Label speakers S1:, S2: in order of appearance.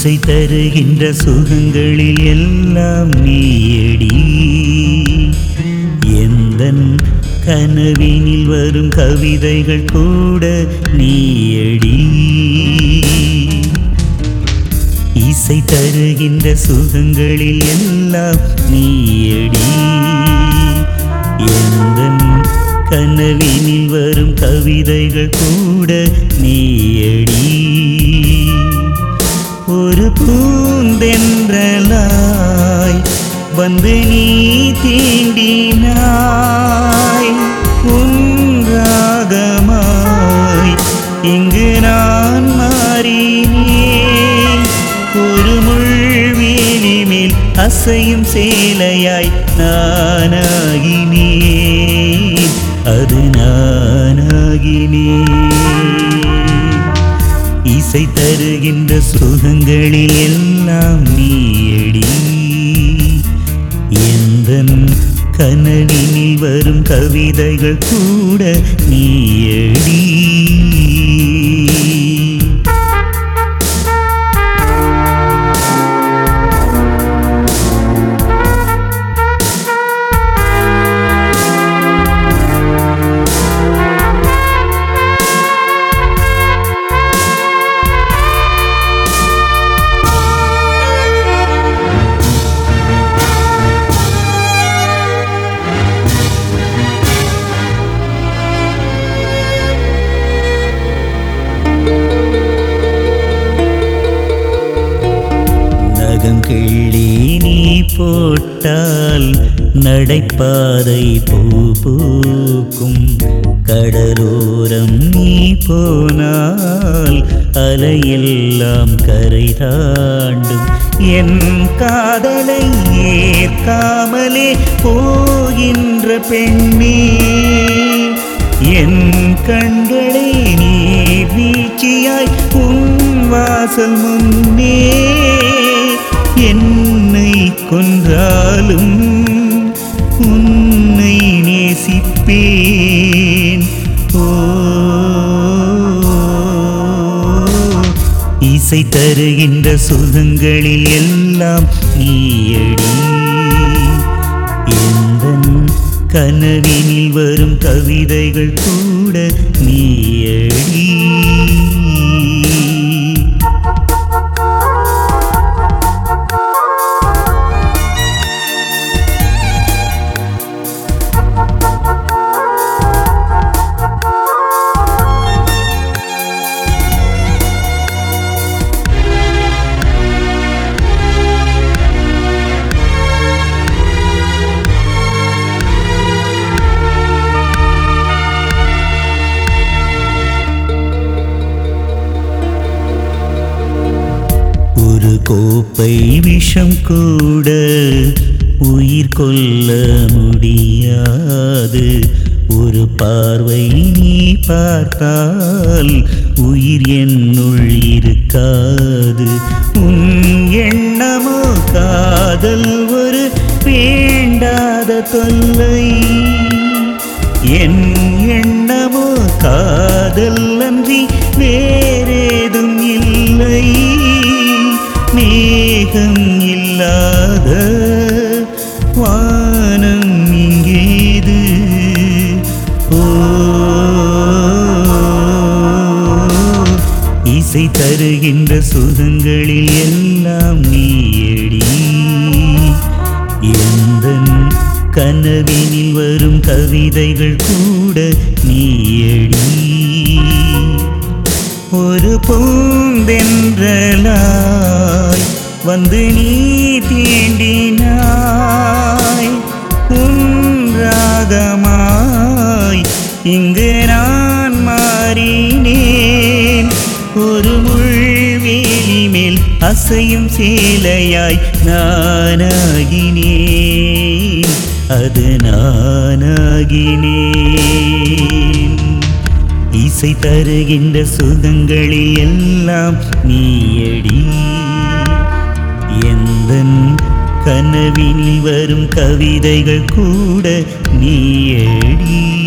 S1: இசை தருகின்ற சுகங்களில் எல்லாம் நீயடி எந்தன் கனவினில் வரும் கவிதைகள் கூட நீயடி இசை தருகின்ற சுகங்களில் எல்லாம் நீயடி எந்தன் கனவினில் வரும் கவிதைகள் கூட நீயடி ஒரு பூந்தென்றலாய் வந்து நீ தீண்டினாய் உன்றாகமாய் இங்கு நான் மாறினேன் ஒரு முள்வேலி மேல் அசையும் சேலையாய் நானாகினேன் அது நானாகினேன் இசை தருகின்ற சுகங்களில் எல்லாம் நீயடி எந்தன் கனவினில் வரும் கவிதைகள் கூட நீயடி நகம் கிள்ளி நீ போட்டால் நடைபாதை பூ பூக்கும் கடலோரம் நீ போனால் அலையெல்லாம் கரை தாண்டும் என் காதலை ஏற்காமலே போகின்ற பெண்ணே என் கண்களை நீ வீழ்ச்சியாய் உன் வாசல் முன்னே என்னை கொன்றாலும் உன்னை நேசிப்பேன் ஓ இசை தருகின்ற சுகங்களில் எல்லாம் நீயடி எந்தன் கனவினில் வரும் கவிதைகள் கூட நீயடி ஒரு கோப்பை விஷம் கூட உயிர் கொல்ல முடியாது ஒரு பார்வை நீ பார்த்தால் உயிர் என்னுள் இருக்காது உன் எண்ணமோ காதல் ஒரு வேண்டாத தொல்லை என் எண்ணமோ காதல் அன்றி வேறேதும் இல்லை மேகம் இல்லாத வானம் இங்கேது ஓ இசை தருகின்ற சுகங்களில் எல்லாம் நீயடி எந்தன் கனவினில் வரும் கவிதைகள் கூட நீயடி ஒரு பூந்தென்றலாய் வந்து நீ தீண்டினாய் உன்றாகமாய் இங்கு நான் மாறினேன் ஒரு முள்வேலி மேல் அசையும் சேலையாய் நானாகினேன் அது நானாகினேன் இசை தருகின்ற சுகங்களில் எல்லாம் நீயடி எந்தன் கனவினில் வரும் கவிதைகள் கூட நீயடி